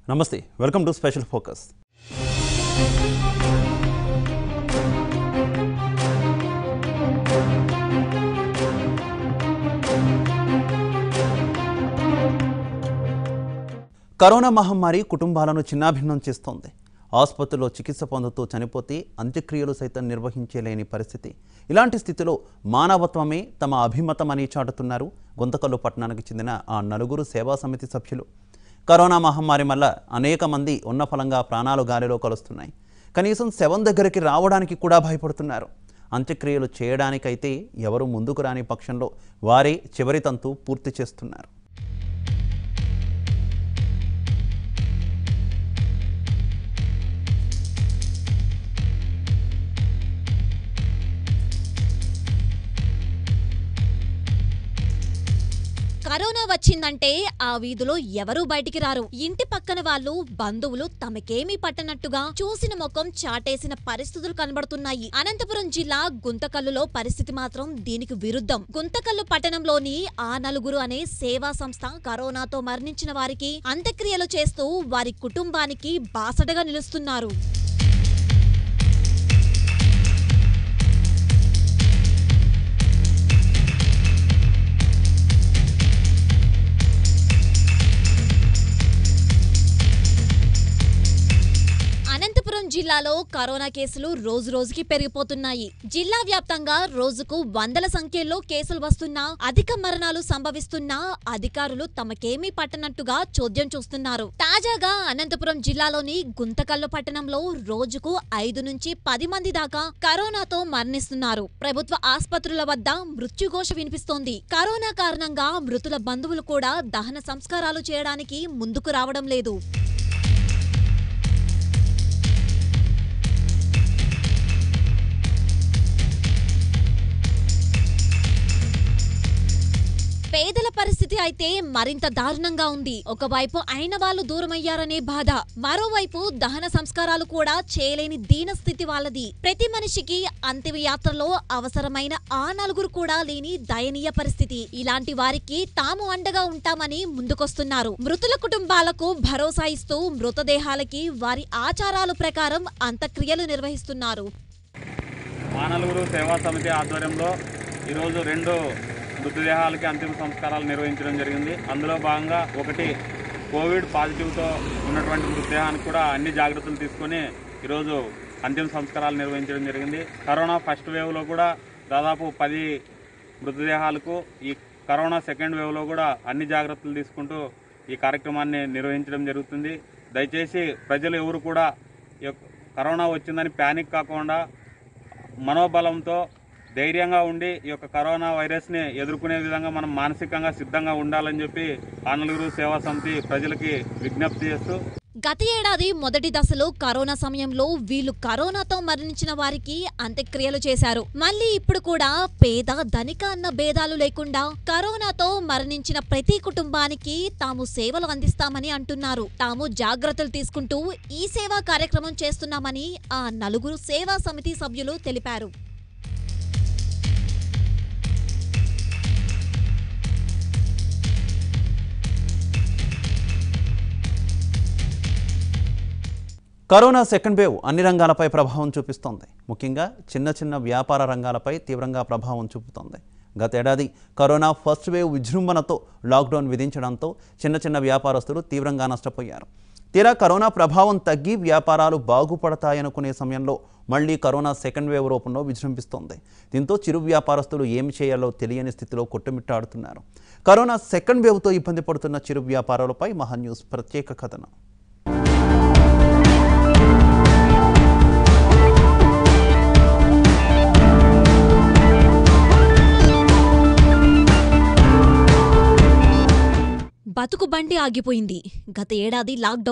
నమస్తే welcome to special focus corona మహమ్మారి కుటుంబాలను చిన్నాభిన్నం చేస్తోంది ఆసుపత్రిలో చికిత్స పొందుతూ చనిపోతే అంత్యక్రియలు సైతం నిర్వహించలేని పరిస్థితి ఇలాంటి స్థితిలో మానవత్వమే తమ అభిమతమని చాటుతున్నారు గుంతకల్లు పట్టణానికి చెందిన ఆ నలుగురు సేవా సమితి సభ్యులు కరోనా మహమ్మారి వల్ల అనేక మంది ఉన్న ఫలంగా ప్రాణాలు గాలిలో కలుస్తున్నాయి కనీసం శవం దగ్గరికి రావడానికి కూడా భయపడుతున్నారు అంత్యక్రియలు చేయడానికైతే ఎవరు ముందుకు రాని పక్షంలో వారే చివరి తంతు పూర్తి చేస్తున్నారు కరోనా వచ్చిందంటే ఆ వీధిలో ఎవరూ బయటికి రారు ఇంటి పక్కన వాళ్ళు బంధువులు తమకేమీ పట్టనట్టుగా చూసిన ముఖం చాటేసిన పరిస్థితులు కనబడుతున్నాయి అనంతపురం జిల్లా గుంతకల్లులో పరిస్థితి మాత్రం దీనికి విరుద్ధం గుంతకల్లు పట్టణంలోని ఆ నలుగురు అనే సేవా సంస్థ కరోనాతో మరణించిన వారికి అంత్యక్రియలు చేస్తూ వారి కుటుంబానికి బాసటగా నిలుస్తున్నారు అనంతపురం జిల్లాలో కరోనా కేసులు రోజు రోజుకి పెరిగిపోతున్నాయి జిల్లా వ్యాప్తంగా రోజుకు వందల సంఖ్యలో కేసులు వస్తున్నా అధిక మరణాలు సంభవిస్తున్నా అధికారులు తమకేమీ పట్టనట్టుగా చోద్యం చూస్తున్నారు తాజాగా అనంతపురం జిల్లాలోని గుంతకల్లు పట్టణంలో రోజుకు ఐదు నుంచి పది మంది దాకా కరోనాతో మరణిస్తున్నారు ప్రభుత్వ ఆసుపత్రుల వద్ద మృత్యుఘోష వినిపిస్తోంది కరోనా కారణంగా మృతుల బంధువులు కూడా దహన సంస్కారాలు చేయడానికి ముందుకు రావడం లేదు పేదల పరిస్థితి అయితే మరింత దారుణంగా ఉంది ఒకవైపు అయిన వాళ్ళు దూరమయ్యారనే బాధ మరోవైపు దహన సంస్కారాలు కూడా చేయలేని దీన స్థితి వాళ్ళది ప్రతి మనిషికి అంతిమ యాత్రలో అవసరమైన ఆ నలుగురు కూడా లేని దయనీయ పరిస్థితి ఇలాంటి వారికి తాము అండగా ఉంటామని ముందుకొస్తున్నారు మృతుల కుటుంబాలకు భరోసా ఇస్తూ మృతదేహాలకి వారి ఆచారాల ప్రకారం అంత్యక్రియలు నిర్వహిస్తున్నారు మానలుగురు సేవా సమితి ఆధ్వర్యంలో ఈరోజు రెండు మృతదేహాలకి అంతిమ సంస్కారాలు నిర్వహించడం జరిగింది అందులో భాగంగా ఒకటి కోవిడ్ పాజిటివ్తో ఉన్నటువంటి మృతదేహానికి కూడా అన్ని జాగ్రత్తలు తీసుకొని ఈరోజు అంతిమ సంస్కారాలు నిర్వహించడం జరిగింది కరోనా ఫస్ట్ వేవ్లో కూడా దాదాపు పది మృతదేహాలకు ఈ కరోనా సెకండ్ వేవ్లో కూడా అన్ని జాగ్రత్తలు తీసుకుంటూ ఈ కార్యక్రమాన్ని నిర్వహించడం జరుగుతుంది దయచేసి ప్రజలు ఎవరు కూడా ఈ యొక్క కరోనా వచ్చిందని ప్యానిక్ కాకుండా మనోబలంతో ధైర్యంగా ఉండి ఈ యొక్క కరోనా వైరస్ని ఎదుర్కొనే విధంగా మనం మానసికంగా సిద్ధంగా ఉండాలని చెప్పి ఆనలుగురు సేవా సమితి ప్రజలకి విజ్ఞప్తి చేస్తూ గత ఏడాది మొదటి దశలో కరోనా సమయంలో వీళ్ళు కరోనాతో మరణించిన వారికి అంత్యక్రియలు చేశారు మళ్ళీ ఇప్పుడు కూడా పేద ధనిక అన్న భేదాలు లేకుండా కరోనాతో మరణించిన ప్రతి కుటుంబానికి తాము సేవలు అందిస్తామని అంటున్నారు తాము జాగ్రత్తలు తీసుకుంటూ ఈ సేవా కార్యక్రమం చేస్తున్నామని ఆ నలుగురు సేవా సమితి సభ్యులు తెలిపారు కరోనా సెకండ్ వేవ్ అన్ని రంగాలపై ప్రభావం చూపిస్తోంది ముఖ్యంగా చిన్న చిన్న వ్యాపార రంగాలపై తీవ్రంగా ప్రభావం చూపుతోంది గతేడాది కరోనా ఫస్ట్ వేవ్ విజృంభణతో లాక్డౌన్ విధించడంతో చిన్న చిన్న వ్యాపారస్తులు తీవ్రంగా నష్టపోయారు తీరా కరోనా ప్రభావం తగ్గి వ్యాపారాలు బాగుపడతాయనుకునే సమయంలో మళ్ళీ కరోనా సెకండ్ వేవ్ రూపంలో విజృంభిస్తోంది దీంతో చిరు వ్యాపారస్తులు ఏమి చేయాలో తెలియని స్థితిలో కొట్టుమిట్టాడుతున్నారు కరోనా సెకండ్ వేవ్తో ఇబ్బంది పడుతున్న చిరు వ్యాపారాలపై మహా న్యూస్ ప్రత్యేక కథనం బతుకు బండి ఆగిపోయింది గత ఏడాది లాక్డౌన్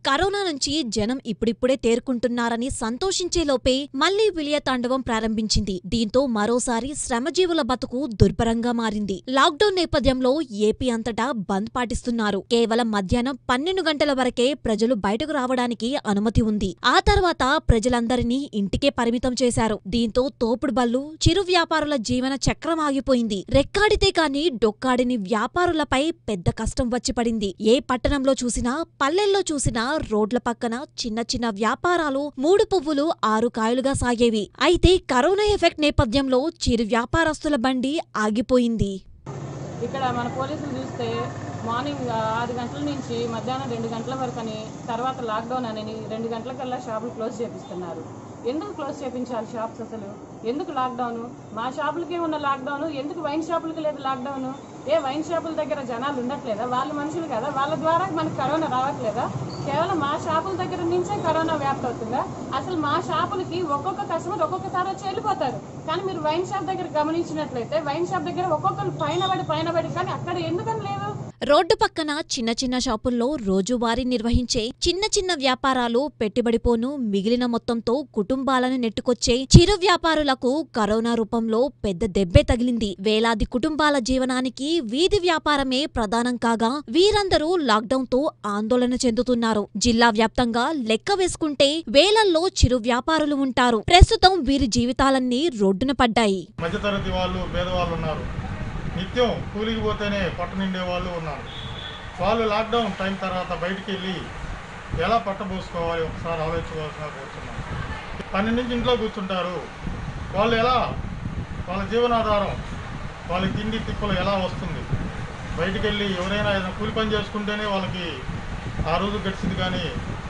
కరోనా నుంచి జనం ఇప్పుడిప్పుడే తేరుకుంటున్నారని సంతోషించే లోపే మళ్లీ విలియ తాండవం ప్రారంభించింది దీంతో మరోసారి శ్రమజీవుల బతుకు దుర్భరంగా మారింది లాక్డౌన్ నేపథ్యంలో ఏపీ అంతటా బంద్ పాటిస్తున్నారు కేవలం మధ్యాహ్నం పన్నెండు గంటల వరకే ప్రజలు బయటకు రావడానికి అనుమతి ఉంది ఆ తర్వాత ప్రజలందరినీ ఇంటికే పరిమితం చేశారు దీంతో తోపుడు బళ్ళు చిరు వ్యాపారుల జీవన చక్రం ఆగిపోయింది రెక్కాడితే కాని డొక్కాడిని వ్యాపారులపై పెద్ద కష్టం వచ్చి పడింది ఏ పట్టణంలో చూసినా పల్లెల్లో చూసినా రోడ్ల పక్కన చిన్న చిన్న వ్యాపారాలు మూడు పువ్వులు ఆరు కాయలుగా సాగేవి అయితే కరోనా ఎఫెక్ట్ నేపథ్యంలో చిరు వ్యాపారస్తుల బండి ఆగిపోయింది ఇక్కడ మన పోలీసులు చూస్తే మార్నింగ్ ఆరు గంటల నుంచి మధ్యాహ్నం రెండు గంటల వరకు అని తర్వాత లాక్డౌన్ అని రెండు గంటలకల్లా షాపులు క్లోజ్ చేపిస్తున్నారు ఎందుకు క్లోజ్ చేపించాలి షాప్స్ అసలు ఎందుకు లాక్డౌన్ మా షాపులకే ఉన్న లాక్డౌన్ ఎందుకు వైన్ షాపులకి లేదు లాక్డౌన్ ఏ వైన్ షాపుల దగ్గర జనాలు ఉండట్లేదా వాళ్ళ మనుషులు కదా వాళ్ళ ద్వారా మనకు కరోనా రావట్లేదా కేవలం మా షాపుల దగ్గర నుంచే కరోనా వ్యాప్తి అవుతుందా అసలు మా షాపులకి ఒక్కొక్క కస్టమర్ ఒక్కొక్కసారి వచ్చి వెళ్ళిపోతారు కానీ మీరు వైన్ షాప్ దగ్గర గమనించినట్లయితే వైన్ షాప్ దగ్గర ఒక్కొక్కరు పైన పడి పైన పడి కానీ అక్కడ ఎందుకని లేదు రోడ్డు పక్కన చిన్న చిన్న షాపుల్లో రోజువారీ నిర్వహించే చిన్న చిన్న వ్యాపారాలు పెట్టుబడిపోను మిగిలిన మొత్తంతో కుటుంబాలను నెట్టుకొచ్చే చిరు వ్యాపారులకు కరోనా రూపంలో పెద్ద దెబ్బే తగిలింది వేలాది కుటుంబాల జీవనానికి వీధి వ్యాపారమే ప్రధానం కాగా వీరందరూ లాక్డౌన్ తో ఆందోళన చెందుతున్నారు జిల్లా వ్యాప్తంగా లెక్క వేసుకుంటే వేలల్లో చిరు వ్యాపారులు ఉంటారు ప్రస్తుతం వీరి జీవితాలన్నీ రోడ్డున పడ్డాయి మధ్యతరగతి వాళ్ళు పేదవాళ్ళు ఉన్నారు నిత్యం కూలికి పోతేనే పట్ట నిండే వాళ్ళు ఉన్నారు వాళ్ళు లాక్డౌన్ టైం తర్వాత బయటికి వెళ్ళి ఎలా పట్టబోసుకోవాలి ఒకసారి ఆలోచించవలసిన కోరుతున్నాను పన్నెండు నుంచి ఇంట్లో కూర్చుంటారు వాళ్ళు ఎలా వాళ్ళ జీవనాధారం వాళ్ళ తిండి తిప్పలు ఎలా వస్తుంది బయటికి వెళ్ళి ఎవరైనా ఏదైనా కూలి పని చేసుకుంటేనే వాళ్ళకి ఆ రోజు గడిచింది కానీ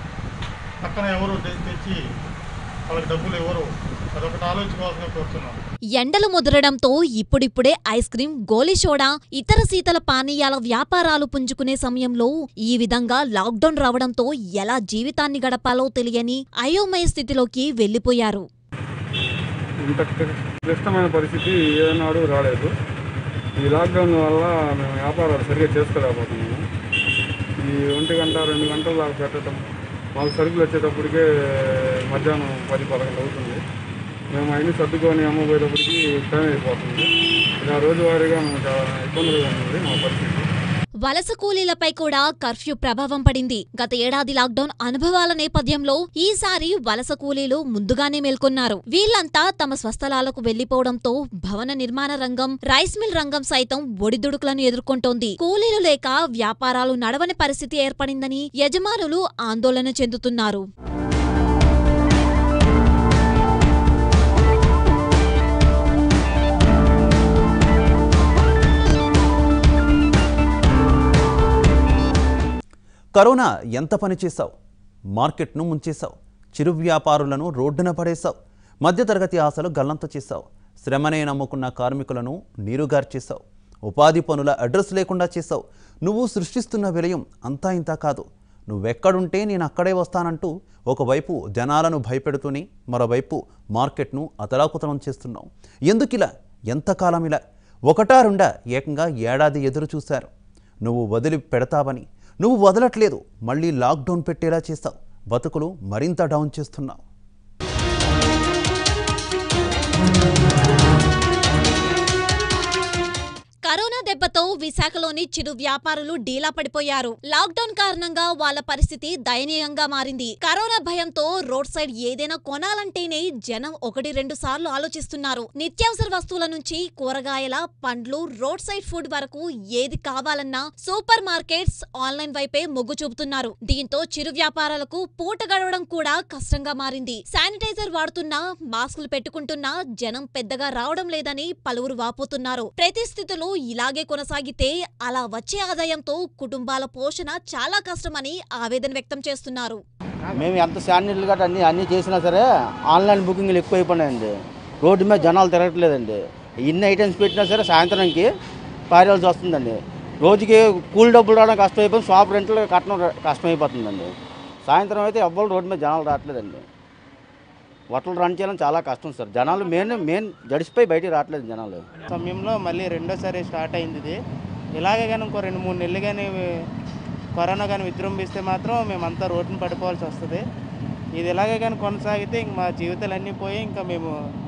పక్కన ఎవరు తె- తెచ్చి వాళ్ళకి డబ్బులు ఇవ్వరు అదొకటి ఆలోచించుకోవాల్సిన కోరుతున్నాను ఎండలు ముదరడంతో ఇప్పుడిప్పుడే ఐస్ క్రీం గోలీ సోడా ఇతర శీతల పానీయాల వ్యాపారాలు పుంజుకునే సమయంలో ఈ విధంగా లాక్డౌన్ రావడంతో ఎలా జీవితాన్ని గడపాలో తెలియని అయోమయ స్థితిలోకి వెళ్లిపోయారు ఇంత క్లి- క్లిష్టమైన పరిస్థితి ఏనాడు రాలేదు ఈ లాక్డౌన్ వల్ల మేము వ్యాపారాలు సరిగ్గా చేసుకోలేకపోతున్నాము ఈ ఒంటి గంట రెండు గంటల దాకా పెట్టడం మాకు సరుకులు వచ్చేటప్పటికే మధ్యాహ్నం పది పదకొండు అవుతుంది మేము అన్ని సర్దుకొని అమ్మబోయేటప్పటికి టైం అయిపోతుంది ఇలా రోజువారీగా మేము చాలా ఇబ్బందులుగా ఉంది మా పరిస్థితి వలస కూలీలపై కూడా కర్ఫ్యూ ప్రభావం పడింది గత ఏడాది లాక్డౌన్ అనుభవాల నేపథ్యంలో ఈసారి వలస కూలీలు ముందుగానే మేల్కొన్నారు వీళ్లంతా తమ స్వస్థలాలకు వెళ్లిపోవడంతో భవన నిర్మాణ రంగం రైస్ మిల్ రంగం సైతం ఒడిదుడుకులను ఎదుర్కొంటోంది కూలీలు లేక వ్యాపారాలు నడవని పరిస్థితి ఏర్పడిందని యజమానులు ఆందోళన చెందుతున్నారు కరోనా ఎంత పని చేశావు మార్కెట్ను ముంచేశావు చిరు వ్యాపారులను రోడ్డున పడేశావు మధ్యతరగతి ఆశలు గల్లంత చేశావు శ్రమనే నమ్ముకున్న కార్మికులను నీరుగార్చేశావు ఉపాధి పనుల అడ్రస్ లేకుండా చేశావు నువ్వు సృష్టిస్తున్న విలయం అంతా ఇంత కాదు నువ్వెక్కడుంటే నేను అక్కడే వస్తానంటూ ఒకవైపు జనాలను భయపెడుతూనే మరోవైపు మార్కెట్ను అతలాకుతలం చేస్తున్నావు ఎందుకిలా ఎంతకాలం ఇలా ఒకటా రెండా ఏకంగా ఏడాది ఎదురు చూశారు నువ్వు వదిలి పెడతావని నువ్వు వదలట్లేదు మళ్ళీ లాక్డౌన్ పెట్టేలా చేస్తావు బతుకులు మరింత డౌన్ చేస్తున్నావు కరోనా దెబ్బతో విశాఖలోని చిరు వ్యాపారులు డీలా పడిపోయారు లాక్డౌన్ కారణంగా వాళ్ళ పరిస్థితి దయనీయంగా మారింది కరోనా భయంతో రోడ్ సైడ్ ఏదైనా కొనాలంటేనే జనం ఒకటి రెండు సార్లు ఆలోచిస్తున్నారు నిత్యావసర వస్తువుల నుంచి కూరగాయల పండ్లు రోడ్ సైడ్ ఫుడ్ వరకు ఏది కావాలన్నా సూపర్ మార్కెట్స్ ఆన్లైన్ వైపే మొగ్గు చూపుతున్నారు దీంతో చిరు వ్యాపారాలకు పూట గడవడం కూడా కష్టంగా మారింది శానిటైజర్ వాడుతున్నా మాస్కులు పెట్టుకుంటున్నా జనం పెద్దగా రావడం లేదని పలువురు వాపోతున్నారు పరిస్థితులు ఇలాగే కొనసాగితే అలా వచ్చే ఆదాయంతో కుటుంబాల పోషణ చాలా కష్టమని ఆవేదన వ్యక్తం చేస్తున్నారు మేము ఎంత శానిటైజర్లు గట్రా అన్ని అన్నీ చేసినా సరే ఆన్లైన్ బుకింగ్లు ఎక్కువైపోయినాయండి రోడ్డు మీద జనాలు తిరగట్లేదండి ఇన్ని ఐటమ్స్ పెట్టినా సరే సాయంత్రానికి పారేయాల్సి వస్తుందండి రోజుకి కూల్ డబ్బులు రావడం కష్టమైపోయింది షాప్ రెంట్లు కట్టడం ర- కష్టమైపోతుందండి సాయంత్రం అయితే ఎవ్వరు రోడ్డు మీద జనాలు రావట్లేదండి హోటల్ రన్ చేయడం చాలా కష్టం సార్ జనాలు మెయిన్ మెయిన్ జడిసిపోయి బయటికి రావట్లేదు జనాలు సమయంలో మళ్ళీ రెండోసారి స్టార్ట్ అయింది ఇది ఇలాగే కానీ ఇంకో రెండు మూడు నెలలు కానీ కరోనా కానీ విజృంభిస్తే మాత్రం మేమంతా రోడ్డున పడిపోవాల్సి వస్తుంది ఇది ఇలాగే కానీ కొనసాగితే ఇంక మా జీవితాలు అన్నీ పోయి ఇంకా మేము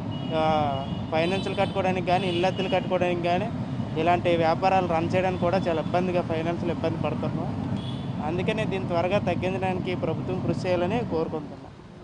ఫైనాన్షియల్ కట్టుకోవడానికి కానీ ఇల్లత్తులు కట్టుకోవడానికి కానీ ఇలాంటి వ్యాపారాలు రన్ చేయడానికి కూడా చాలా ఇబ్బందిగా ఫైనాన్షియల్ ఇబ్బంది పడుతున్నాం అందుకనే దీన్ని త్వరగా తగ్గించడానికి ప్రభుత్వం కృషి చేయాలని కోరుకుంటున్నాం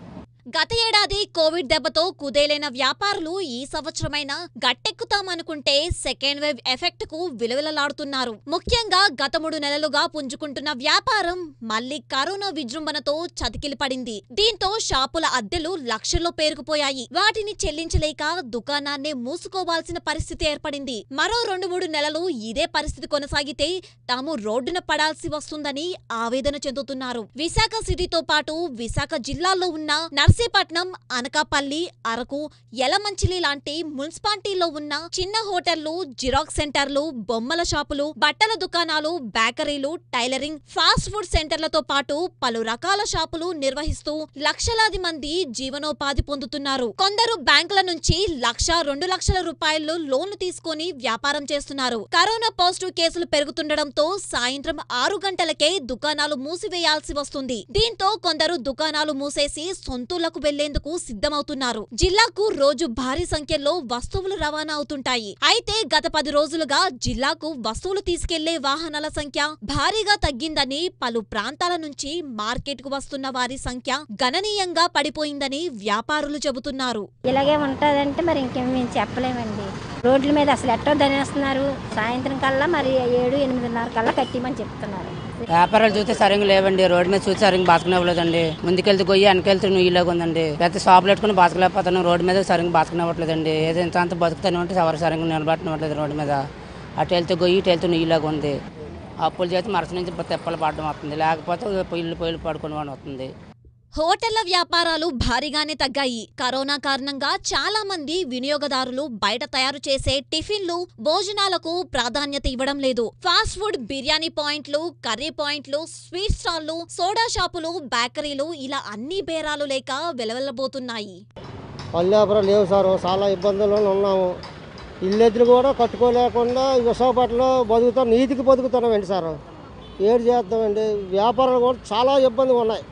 గత ఏడాది కోవిడ్ దెబ్బతో కుదేలైన వ్యాపారులు ఈ సంవత్సరమైనా గట్టెక్కుతామనుకుంటే సెకండ్ వేవ్ ఎఫెక్ట్ కు విలువలలాడుతున్నారు ముఖ్యంగా గత మూడు నెలలుగా పుంజుకుంటున్న వ్యాపారం మళ్లీ కరోనా విజృంభణతో చతికిలి పడింది దీంతో షాపుల అద్దెలు లక్షల్లో పేరుకుపోయాయి వాటిని చెల్లించలేక దుకాణాన్నే మూసుకోవాల్సిన పరిస్థితి ఏర్పడింది మరో రెండు మూడు నెలలు ఇదే పరిస్థితి కొనసాగితే తాము రోడ్డున పడాల్సి వస్తుందని ఆవేదన చెందుతున్నారు విశాఖ సిటీతో పాటు విశాఖ జిల్లాలో ఉన్న నర్సీపట్నం అనకాపల్లి అరకు యలమంచిలి లాంటి మున్సిపాలిటీలో ఉన్న చిన్న హోటళ్లు జిరాక్స్ సెంటర్లు బొమ్మల షాపులు బట్టల దుకాణాలు బేకరీలు టైలరింగ్ ఫాస్ట్ ఫుడ్ సెంటర్లతో పాటు పలు రకాల షాపులు నిర్వహిస్తూ లక్షలాది మంది జీవనోపాధి పొందుతున్నారు కొందరు బ్యాంకుల నుంచి లక్ష రెండు లక్షల రూపాయలు లోన్లు తీసుకొని వ్యాపారం చేస్తున్నారు కరోనా పాజిటివ్ కేసులు పెరుగుతుండటంతో సాయంత్రం ఆరు గంటలకే దుకాణాలు మూసివేయాల్సి వస్తుంది దీంతో కొందరు దుకాణాలు మూసేసి సొంతూళ్లకు వెళ్లేందుకు సిద్ధమవుతున్నారు జిల్లాకు రోజు భారీ సంఖ్యలో వస్తువులు రవాణా అవుతుంటాయి అయితే గత పది రోజులుగా జిల్లాకు వస్తువులు తీసుకెళ్లే వాహనాల సంఖ్య భారీగా తగ్గిందని పలు ప్రాంతాల నుంచి మార్కెట్ కు వస్తున్న వారి సంఖ్య గణనీయంగా పడిపోయిందని వ్యాపారులు చెబుతున్నారు ఇలాగే ఉంటుందంటే మరి ఇంకేం మేము చెప్పలేమండి రోడ్ల మీద అసలు ఎట్టో దనేస్తున్నారు సాయంత్రం కల్లా మరి ఏడు ఎనిమిదిన్నర కల్లా కట్టిమని చెప్తున్నారు వ్యాపారాలు చూస్తే సరిగ్గా లేవండి రోడ్డు మీద చూసి సరిగ్గా బాసుకునివ్వలేదండి ముందుకెళ్తే గొయ్యి వెనకెళ్తే నుయ్యిలాగా ఉందండి పెద్ద షాపులు పెట్టుకుని బాసుకులేకపోతున్నాం రోడ్డు మీద సరిగ్గా బాసుకునివ్వట్లేదండి ఏదో ఇంత అంత బతుకుతానే ఉంటే ఎవరు సరిగ్గా నిలబెట్టనివ్వట్లేదు రోడ్డు మీద అటు వెళ్తే గొయ్యి ఇటు వెళ్తే నుయ్యిలాగా ఉంది అప్పులు చేసి మరస నుంచి తెప్పలు పడడం వస్తుంది లేకపోతే పొయ్యిలు పొయ్యిలు పడుకుని వస్తుంది హోటళ్ల వ్యాపారాలు భారీగానే తగ్గాయి కరోనా కారణంగా చాలా మంది వినియోగదారులు బయట తయారు చేసే టిఫిన్లు భోజనాలకు ప్రాధాన్యత ఇవ్వడం లేదు ఫాస్ట్ ఫుడ్ బిర్యానీ పాయింట్లు కర్రీ పాయింట్లు స్వీట్ స్టాల్లు సోడా షాపులు బేకరీలు ఇలా అన్ని బేరాలు లేక వెలవెల్లబోతున్నాయి పల్లెపురం లేవు సార్ చాలా ఇబ్బందుల్లో ఉన్నాము ఇల్లెద్దులు కూడా కట్టుకోలేకుండా విశాఖపట్నంలో బతుకుతాం నీతికి బతుకుతున్నామండి సార్ ఏడు చేద్దామండి వ్యాపారాలు కూడా చాలా ఇబ్బందిగా ఉన్నాయి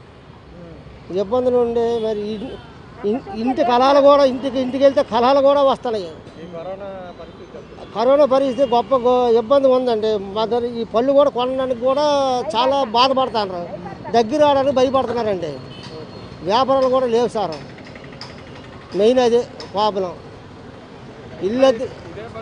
ఇబ్బందులు ఉండి మరి ఇన్- ఇన్- ఇంటి కళాలు కూడా ఇంటికి ఇంటికి వెళ్తే కళాలు కూడా వస్తున్నాయి కరోనా పరిస్థితి గొప్ప గో- ఇబ్బంది ఉందండి మా దగ్గర ఈ పళ్ళు కూడా కొనడానికి కూడా చాలా బాధపడుతున్నారు దగ్గర రావడానికి భయపడుతున్నారండి వ్యాపారాలు కూడా లేవు సార్ మెయిన్ అదే ప్రాబ్లం ఇల్లు అద్దె-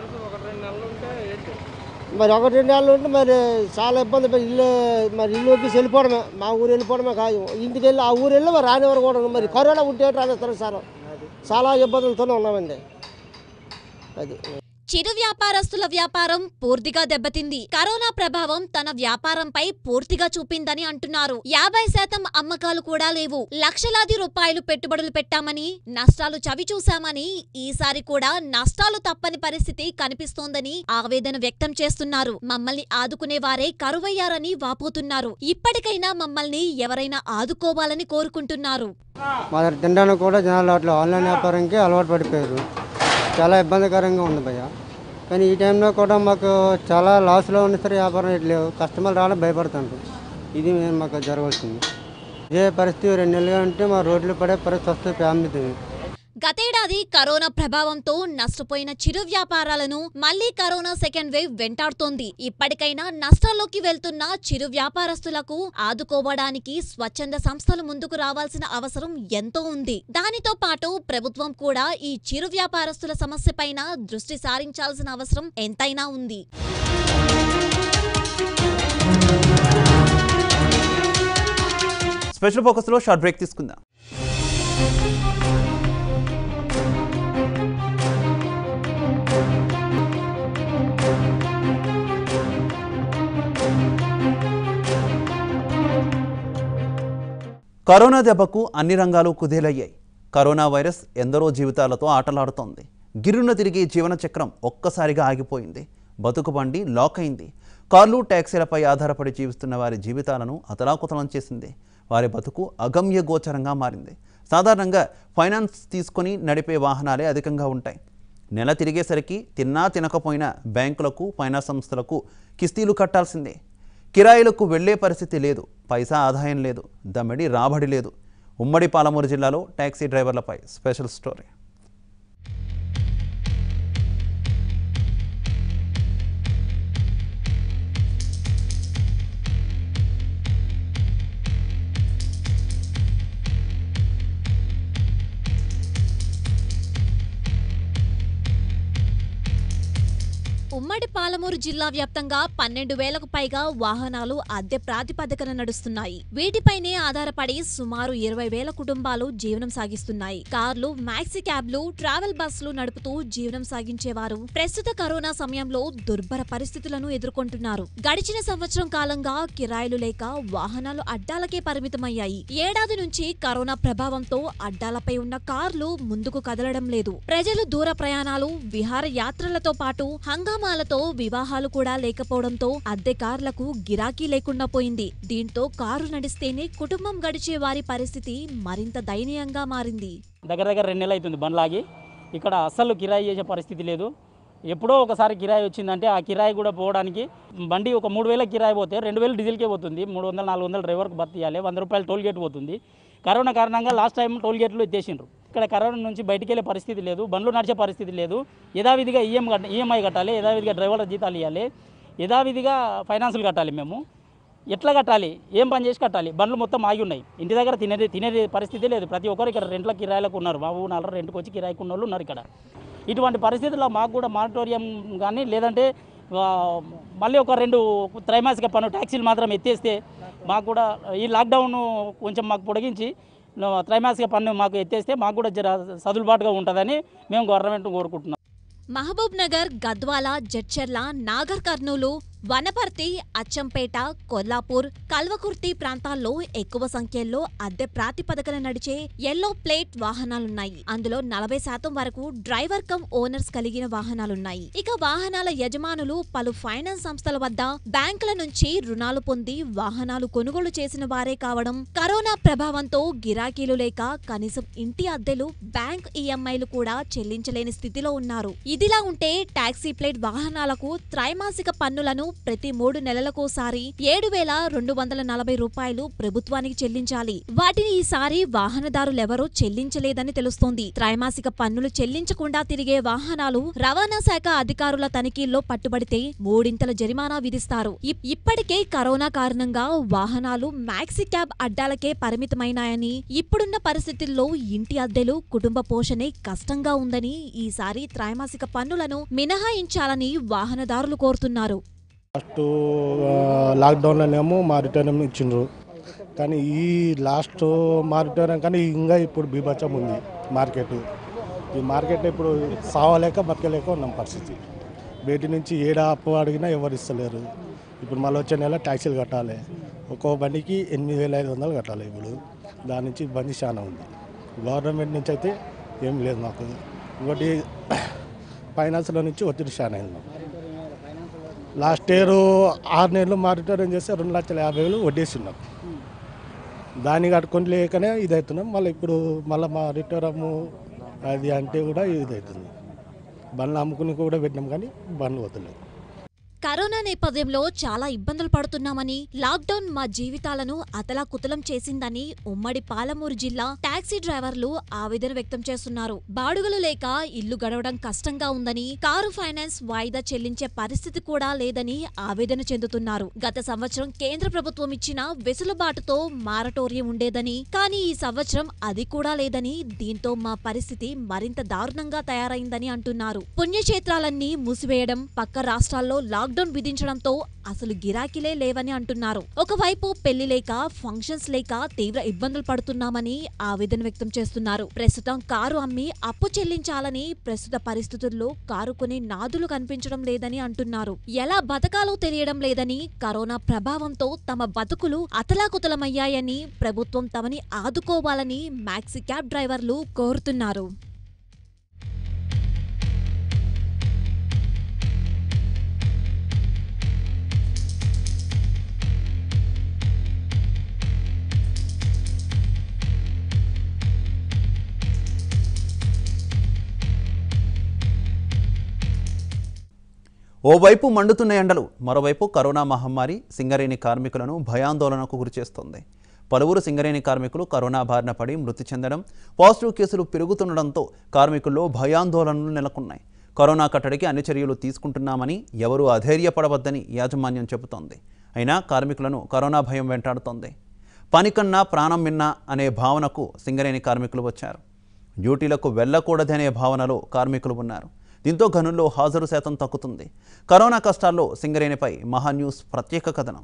మరి ఒకటి రెండు నెలలు ఉంటే మరి చాలా ఇబ్బంది పడి ఇల్లు మరి ఇల్లు వదిలేసి వెళ్ళిపోవడమే మా ఊరు వెళ్ళిపోవడమే కాదు ఇంటికి వెళ్ళి ఆ ఊరు వెళ్ళి మరి రానివారు కూడా ఉన్నారు. మరి కరోనా ఉంటే ఏంటి రానిస్తారు సార్ చాలా ఇబ్బందులతోనే ఉన్నామండి అది చిరు వ్యాపారస్తుల వ్యాపారం పూర్తిగా దెబ్బతింది కరోనా ప్రభావం తన వ్యాపారంపై పూర్తిగా చూపిందని అంటున్నారు యాభై శాతం అమ్మకాలు కూడా లేవు లక్షలాది రూపాయలు పెట్టుబడులు పెట్టామని నష్టాలు చవి చూశామని ఈసారి కూడా నష్టాలు తప్పని పరిస్థితి కనిపిస్తోందని ఆవేదన వ్యక్తం చేస్తున్నారు మమ్మల్ని ఆదుకునే వారే కరువయ్యారని వాపోతున్నారు ఇప్పటికైనా మమ్మల్ని ఎవరైనా ఆదుకోవాలని కోరుకుంటున్నారు మా దగ్గర తినడానికి కూడా జనాలు అట్లా ఆన్లైన్ వ్యాపారంకి అలవాటు పడిపోయారు చాలా ఇబ్బందికరంగా ఉంది భయ్య కానీ ఈ టైంలో కూడా మాకు చాలా లాస్లో ఉన్న సరే వ్యాపారం ఇట్లా లేవు కస్టమర్లు రావడం భయపడుతుంటారు ఇది మేము మాకు జరగాల్సింది ఇదే పరిస్థితి రెండు నెలలుగా ఉంటే మా రోడ్లు పడే పరిస్థితి వస్తుంది ఫ్యామిలీతో గతేడాది కరోనా ప్రభావంతో నష్టపోయిన చిరు వ్యాపారాలను మళ్లీ కరోనా సెకండ్ వేవ్ వెంటాడుతోంది ఇప్పటికైనా నష్టాల్లోకి వెళ్తున్న చిరు వ్యాపారస్తులకు ఆదుకోవడానికి స్వచ్ఛంద సంస్థలు ముందుకు రావాల్సిన అవసరం ఎంతో ఉంది దానితో పాటు ప్రభుత్వం కూడా ఈ చిరు వ్యాపారస్తుల సమస్యపైన దృష్టి సారించాల్సిన అవసరం ఎంతైనా ఉంది స్పెషల్ ఫోకస్లో షార్ట్ బ్రేక్ తీసుకుందాం కరోనా దెబ్బకు అన్ని రంగాలు కుదేలయ్యాయి కరోనా వైరస్ ఎందరో జీవితాలతో ఆటలాడుతోంది గిరున తిరిగి జీవన చక్రం ఒక్కసారిగా ఆగిపోయింది బతుకు బండి లాక్ అయింది కార్లు ట్యాక్సీలపై ఆధారపడి జీవిస్తున్న వారి జీవితాలను అతలాకుతలం చేసింది వారి బతుకు అగమ్య గోచరంగా మారింది సాధారణంగా ఫైనాన్స్ తీసుకొని నడిపే వాహనాలే అధికంగా ఉంటాయి నెల తిరిగేసరికి తిన్నా తినకపోయినా బ్యాంకులకు ఫైనాన్స్ సంస్థలకు కిస్తీలు కట్టాల్సిందే కిరాయిలకు వెళ్లే పరిస్థితి లేదు పైసా ఆదాయం లేదు దమ్మిడి రాబడి లేదు ఉమ్మడి పాలమూరు జిల్లాలో టాక్సీ డ్రైవర్లపై స్పెషల్ స్టోరీ ఉమ్మడి పాలమూరు జిల్లా వ్యాప్తంగా పన్నెండు వేలకు పైగా వాహనాలు అద్దె ప్రాతిపదికన నడుస్తున్నాయి వీటిపైనే ఆధారపడి సుమారు ఇరవై వేల కుటుంబాలు జీవనం సాగిస్తున్నాయి కార్లు మ్యాక్సీ క్యాబ్లు ట్రావెల్ బస్సులు నడుపుతూ జీవనం సాగించేవారు ప్రస్తుత కరోనా సమయంలో దుర్భర పరిస్థితులను ఎదుర్కొంటున్నారు గడిచిన సంవత్సరం కాలంగా కిరాయిలు లేక వాహనాలు అడ్డాలకే పరిమితమయ్యాయి ఏడాది నుంచి కరోనా ప్రభావంతో అడ్డాలపై ఉన్న కార్లు ముందుకు కదలడం లేదు ప్రజలు దూర ప్రయాణాలు విహార యాత్రలతో పాటు హంగామాలతో వివాహాలు కూడా లేకపోవడంతో అద్దె కార్లకు గిరాకీ లేకుండా పోయింది దీంతో కారు నడిస్తేనే కుటుంబం గడిచే వారి పరిస్థితి మరింత దయనీయంగా మారింది దగ్గర దగ్గర రెండు నెలలు అవుతుంది బండ్లాగి ఇక్కడ అస్సలు కిరాయి చేసే పరిస్థితి లేదు ఎప్పుడో ఒకసారి కిరాయి వచ్చిందంటే ఆ కిరాయి కూడా పోవడానికి బండి ఒక మూడు వేల కిరాయి పోతే రెండు వేలు డీజిల్కే పోతుంది మూడు వందలు నాలుగు వందలు డ్రైవర్కి భర్తీ ఇవ్వాలి వంద రూపాయలు టోల్ గేట్ పోతుంది కరోనా కారణంగా లాస్ట్ టైం టోల్ గేట్లు ఎత్తేసిండ్రు ఇక్కడ కరోనా నుంచి బయటికి వెళ్ళే పరిస్థితి లేదు బండ్లు నడిచే పరిస్థితి లేదు యథావిధిగా ఈఎం కట్ట ఈఎంఐ కట్టాలి యథావిధిగా డ్రైవర్ల జీతాలు ఇవ్వాలి యథావిధిగా ఫైనాన్సులు కట్టాలి మేము ఎట్లా కట్టాలి ఏం పని చేసి కట్టాలి బండ్లు మొత్తం ఆగి ఉన్నాయి ఇంటి దగ్గర తినేది తినేది పరిస్థితి లేదు ప్రతి ఒక్కరు ఇక్కడ రెంట్ల కిరాయిలకు ఉన్నారు మా ఊరు నల్లర రెంట్కి వచ్చి కిరాయికి ఉన్న వాళ్ళు ఉన్నారు ఇక్కడ ఇటువంటి పరిస్థితుల్లో మాకు కూడా మానిటోరియం కానీ లేదంటే ఆ, మళ్ళీ ఒక రెండు త్రైమాసిక పన్ను ట్యాక్సీలు మాత్రం ఎత్తేస్తే మాకు కూడా ఈ లాక్డౌన్ కొంచెం మాకు పొడిగించి ఆ, త్రైమాసిక పన్ను మాకు ఎత్తేస్తే మాకు కూడా జర సదులుబాటుగా ఉంటుందని మేము గవర్నమెంట్ కోరుకుంటున్నాం మహబూబ్ నగర్ గద్వాల జడ్చర్ల నాగర్ కర్నూలు వనపర్తి అచ్చంపేట కొల్లాపూర్ కల్వకుర్తి ప్రాంతాల్లో ఎక్కువ సంఖ్యలో అద్దె ప్రాతిపదికన నడిచే ఎల్లో ప్లేట్ వాహనాలున్నాయి అందులో నలభై శాతం వరకు డ్రైవర్ కమ్ ఓనర్స్ కలిగిన వాహనాలున్నాయి ఇక వాహనాల యజమానులు పలు ఫైనాన్స్ సంస్థల వద్ద బ్యాంకుల నుంచి రుణాలు పొంది వాహనాలు కొనుగోలు చేసిన వారే కావడం కరోనా ప్రభావంతో గిరాకీలు లేక కనీసం ఇంటి అద్దెలు బ్యాంక్ ఈఎంఐలు కూడా చెల్లించలేని స్థితిలో ఉన్నారు ఇదిలా ఉంటే టాక్సీ ప్లేట్ వాహనాలకు త్రైమాసిక పన్నులను ప్రతి మూడు నెలలకోసారి ఏడు వేల రెండు వందల నలభై రూపాయలు ప్రభుత్వానికి చెల్లించాలి వాటిని ఈసారి వాహనదారులెవరూ చెల్లించలేదని తెలుస్తోంది త్రైమాసిక పన్నులు చెల్లించకుండా తిరిగే వాహనాలు రవాణా శాఖ అధికారుల తనిఖీల్లో పట్టుబడితే మూడింతల జరిమానా విధిస్తారు ఇప్- ఇప్పటికే కరోనా కారణంగా వాహనాలు మ్యాక్సీ క్యాబ్ అడ్డాలకే పరిమితమైనాయని ఇప్పుడున్న పరిస్థితుల్లో ఇంటి అద్దెలు కుటుంబ పోషణే కష్టంగా ఉందని ఈసారి త్రైమాసిక పన్నులను మినహాయించాలని వాహనదారులు కోరుతున్నారు ఫస్ట్ లాక్డౌన్లోనేమో మారిటోరియం ఇచ్చిండ్రు కానీ ఈ లాస్ట్ మారిటోరియం కానీ ఇంకా ఇప్పుడు బీభత్సం ఉంది మార్కెట్ ఈ మార్కెట్ ఇప్పుడు సావలేక బతకలేక ఉన్నాం పరిస్థితి బయటి నుంచి ఏడా అప్పు అడిగినా ఎవరు ఇస్తలేరు ఇప్పుడు మళ్ళీ వచ్చే నెల ట్యాక్సీలు కట్టాలి ఒక్కో బండికి ఎనిమిది వేల ఐదు వందలు కట్టాలి ఇప్పుడు దాని నుంచి ఇబ్బంది చాలా ఉంది గవర్నమెంట్ నుంచి అయితే ఏం లేదు మాకు ఇంకోటి ఫైనాన్స్లో నుంచి ఒత్తిడి చాలా అయింది మాకు లాస్ట్ ఇయర్ ఆరు నెలలు మారిటోరియం చేస్తే రెండు లక్షల యాభై వేలు వడ్డేస్తున్నాం దాన్ని కట్టుకొని లేకనే ఇది అవుతున్నాం మళ్ళీ ఇప్పుడు మళ్ళీ మా రిటోరము అది అంటే కూడా ఇది అవుతుంది బండ్లు అమ్ముకుని కూడా పెట్టినాం కానీ బండ్లు వదలలేదు కరోనా నేపథ్యంలో చాలా ఇబ్బందులు పడుతున్నామని లాక్డౌన్ మా జీవితాలను అతలాకుతలం చేసిందని ఉమ్మడి పాలమూరు జిల్లా టాక్సీ డ్రైవర్లు ఆవేదన వ్యక్తం చేస్తున్నారు బాడుగలు లేక ఇల్లు గడవడం కష్టంగా ఉందని కారు ఫైనాన్స్ వాయిదా చెల్లించే పరిస్థితి కూడా లేదని ఆవేదన చెందుతున్నారు గత సంవత్సరం కేంద్ర ప్రభుత్వం ఇచ్చిన వెసులుబాటుతో మారటోరియం ఉండేదని కానీ ఈ సంవత్సరం అది కూడా లేదని దీంతో మా పరిస్థితి మరింత దారుణంగా తయారైందని అంటున్నారు పుణ్యక్షేత్రాలన్నీ మూసివేయడం పక్క రాష్ట్రాల్లో లాక్డౌన్ విధించడంతో అసలు గిరాకీలే లేవని అంటున్నారు ఒకవైపు పెళ్లి లేక ఫంక్షన్స్ లేక తీవ్ర ఇబ్బందులు పడుతున్నామని ఆవేదన వ్యక్తం చేస్తున్నారు ప్రస్తుతం కారు అమ్మి అప్పు చెల్లించాలని ప్రస్తుత పరిస్థితుల్లో కారు కొనే నాదులు కనిపించడం లేదని అంటున్నారు ఎలా బతకాలో తెలియడం లేదని కరోనా ప్రభావంతో తమ బతుకులు అతలాకుతలమయ్యాయని ప్రభుత్వం తమని ఆదుకోవాలని మ్యాక్సీ క్యాబ్ డ్రైవర్లు కోరుతున్నారు ఓవైపు మండుతున్న ఎండలు మరోవైపు కరోనా మహమ్మారి సింగరేణి కార్మికులను భయాందోళనకు గురిచేస్తోంది పలువురు సింగరేణి కార్మికులు కరోనా బారిన పడి మృతి చెందడం పాజిటివ్ కేసులు పెరుగుతుండడంతో కార్మికుల్లో భయాందోళనలు నెలకొన్నాయి కరోనా కట్టడికి అన్ని చర్యలు తీసుకుంటున్నామని ఎవరూ అధైర్యపడవద్దని యాజమాన్యం చెబుతోంది అయినా కార్మికులను కరోనా భయం వెంటాడుతోంది పని కన్నా ప్రాణం మిన్నా అనే భావనకు సింగరేణి కార్మికులు వచ్చారు డ్యూటీలకు వెళ్ళకూడదనే భావనలో కార్మికులు ఉన్నారు దీంతో గనుల్లో హాజరు శాతం తగ్గుతుంది కరోనా కష్టాల్లో సింగరేణిపై మహాన్యూస్ ప్రత్యేక కథనం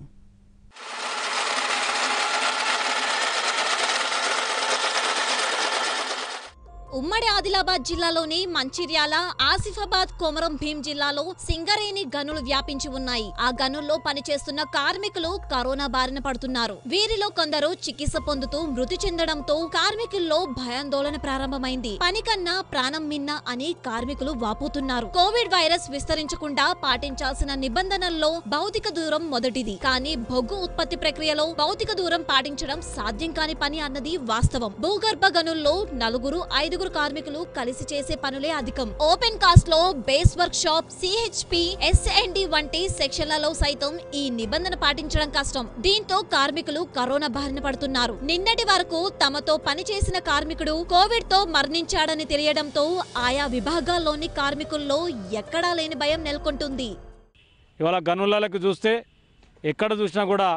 ఉమ్మడి ఆదిలాబాద్ జిల్లాలోని మంచిర్యాల ఆసిఫాబాద్ కొమరం భీం జిల్లాలో సింగరేణి గనులు వ్యాపించి ఉన్నాయి ఆ గనుల్లో పనిచేస్తున్న కార్మికులు కరోనా బారిన పడుతున్నారు వీరిలో కొందరు చికిత్స పొందుతూ మృతి చెందడంతో కార్మికుల్లో భయాందోళన ప్రారంభమైంది పని కన్నా ప్రాణం మిన్న అని కార్మికులు వాపోతున్నారు కోవిడ్ వైరస్ విస్తరించకుండా పాటించాల్సిన నిబంధనల్లో భౌతిక దూరం మొదటిది కానీ బొగ్గు ఉత్పత్తి ప్రక్రియలో భౌతిక దూరం పాటించడం సాధ్యం కాని పని అన్నది వాస్తవం భూగర్భ గనుల్లో నలుగురు ఐదుగురు కార్మికులు కలిసి చేసే పనులే అధికం ఓపెన్ కాస్ట్ లో base workshop CHP SND వంటి సెక్షన్లలో సైతం ఈ నిబంధన పాటించడం కష్టం దీంతో కార్మికులు కరోనా బారిన పడుతున్నారు నిన్నటి వరకు తమతో పనిచేసిన కార్మికుడు కోవిడ్ తో మరణించాడని తెలియడంతో ఆయా విభాగాల్లోని కార్మికుల్లో ఎక్కడా లేని భయం నెలకొంటుంది ఇవాళ గనులకు చూస్తే ఎక్కడ చూసినా కూడా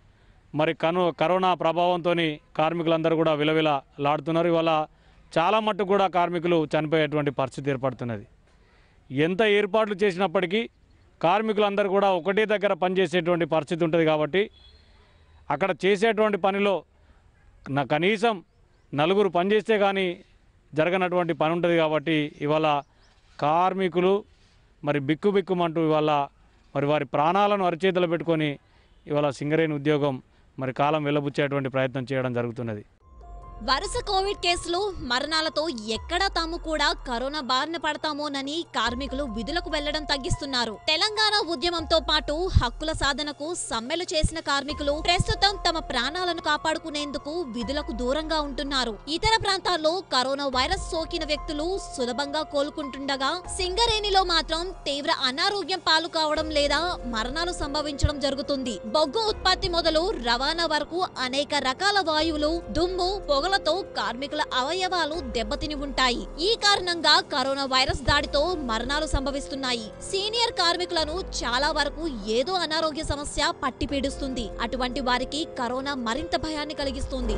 మరి కను కరోనా ప్రభావంతో కార్మికులందరూ కూడా విలవిల లాడుతున్నారు ఇవాళ చాలా మట్టుకు కూడా కార్మికులు చనిపోయేటువంటి పరిస్థితి ఏర్పడుతున్నది ఎంత ఏర్పాట్లు చేసినప్పటికీ కార్మికులందరూ కూడా ఒకటే దగ్గర పనిచేసేటువంటి పరిస్థితి ఉంటుంది కాబట్టి అక్కడ చేసేటువంటి పనిలో నా కనీసం నలుగురు పనిచేస్తే కానీ జరగనటువంటి పని ఉంటుంది కాబట్టి ఇవాళ కార్మికులు మరి బిక్కు బిక్కుమంటూ ఇవాళ మరి వారి ప్రాణాలను అరిచేతులు పెట్టుకొని ఇవాళ సింగరేణి ఉద్యోగం మరి కాలం వెళ్ళబుచ్చేటువంటి ప్రయత్నం చేయడం జరుగుతున్నది వరుస కోవిడ్ కేసులు మరణాలతో ఎక్కడా తాము కూడా కరోనా బారిన పడతామోనని కార్మికులు విధులకు వెళ్లడం తగ్గిస్తున్నారు తెలంగాణ ఉద్యమంతో పాటు హక్కుల సాధనకు సమ్మెలు చేసిన కార్మికులు ప్రస్తుతం తమ ప్రాణాలను కాపాడుకునేందుకు విధులకు దూరంగా ఉంటున్నారు ఇతర ప్రాంతాల్లో కరోనా వైరస్ సోకిన వ్యక్తులు సులభంగా కోలుకుంటుండగా సింగరేణిలో మాత్రం తీవ్ర అనారోగ్యం పాలు కావడం లేదా మరణాలు సంభవించడం జరుగుతుంది బొగ్గు ఉత్పత్తి మొదలు రవాణా వరకు అనేక రకాల వాయువులు దుమ్ము పొగలతో కార్మికుల అవయవాలు దెబ్బతిని ఉంటాయి ఈ కారణంగా కరోనా వైరస్ దాడితో మరణాలు సంభవిస్తున్నాయి సీనియర్ కార్మికులను చాలా వరకు ఏదో అనారోగ్య సమస్య పట్టి పీడిస్తుంది అటువంటి వారికి కరోనా మరింత భయాన్ని కలిగిస్తుంది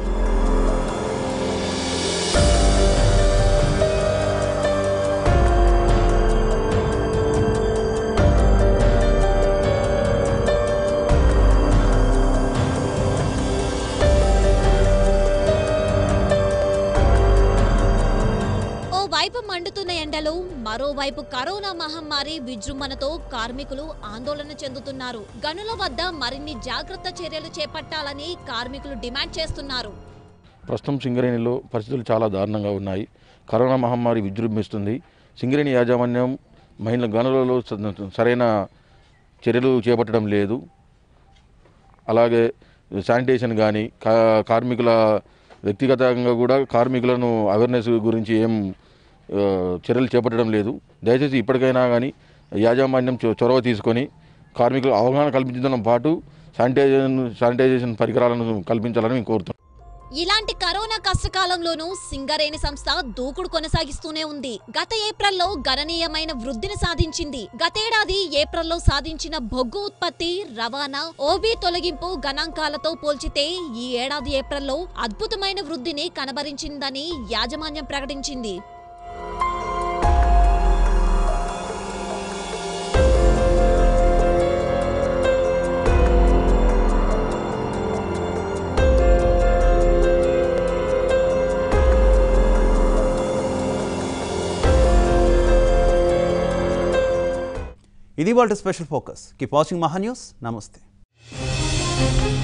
ఓ వైపు మండుతున్న ఎండలు మరోవైపు కరోనా మహమ్మారి విజృంభణతో కార్మికులు ఆందోళన చెందుతున్నారు గనుల వద్ద మరిన్ని జాగ్రత్త చర్యలు చేపట్టాలని కార్మికులు డిమాండ్ చేస్తున్నారు ప్రస్తుతం సింగరేణిలో పరిస్థితులు చాలా దారుణంగా ఉన్నాయి కరోనా మహమ్మారి విజృంభిస్తుంది సింగరేణి యాజమాన్యం మహిళల గనులలో స- సరైన చర్యలు చేపట్టడం లేదు అలాగే శానిటేషన్ కానీ కా కార్మికుల వ్యక్తిగతంగా కూడా కార్మికులను అవేర్నెస్ గురించి ఏం ఆ, చర్యలు చేపట్టడం లేదు దయచేసి ఇప్పటికైనా కానీ యాజమాన్యం చొ- చొరవ తీసుకొని కార్మికులు అవగాహన కల్పించడం పాటు శానిటైజేషన్ శానిటైజేషన్ పరికరాలను కల్పించాలని మేము కోరుతున్నాం ఇలాంటి కరోనా కష్టకాలంలోనూ సింగరేణి సంస్థ దూకుడు కొనసాగిస్తూనే ఉంది గత ఏప్రిల్లో గణనీయమైన వృద్ధిని సాధించింది గతేడాది ఏప్రిల్లో సాధించిన బొగ్గు ఉత్పత్తి రవాణా ఓబీ తొలగింపు గణాంకాలతో పోల్చితే ఈ ఏడాది ఏప్రిల్లో అద్భుతమైన వృద్ధిని కనబరించిందని యాజమాన్యం ప్రకటించింది ఇది వాళ్ళ special focus keep watching Maha news నమస్తే